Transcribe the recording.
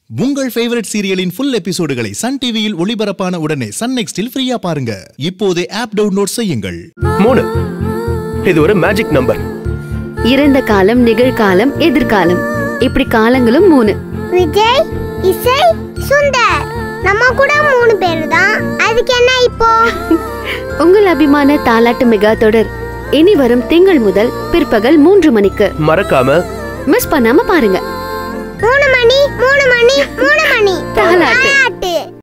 உங்கள் ஃபேவரட் சீரியலின் ஃபுல் எபிசோடுகளை சன் டிவியில் ஒளிபரப்பான உடனே சன் நெக்ஸ்டில் ஃப்ரீயா பாருங்க இப்போதே ஆப் டவுன்லோட் செய்யுங்கள் மூணு இது ஒரு மேஜிக் நம்பர் இறந்த காலம் நிகழ்காலம் எதிர்காலம் இப்படி காலங்களும் மூணு விஜய் இசை சுந்தர் நம்ம கூட மூணு பேர் தான் அதுக்கு என்ன இப்போ உங்கள் அபிமான தாலாட்டு மெகா தொடர் இனி வரும் திங்கள் முதல் பிற்பகல் மூன்று மணிக்கு மறக்காம மிஸ் பண்ணாம பாருங்க மூணு மணி மூணு மணி மூணு மணி தாலாட்டு. தாலாட்டு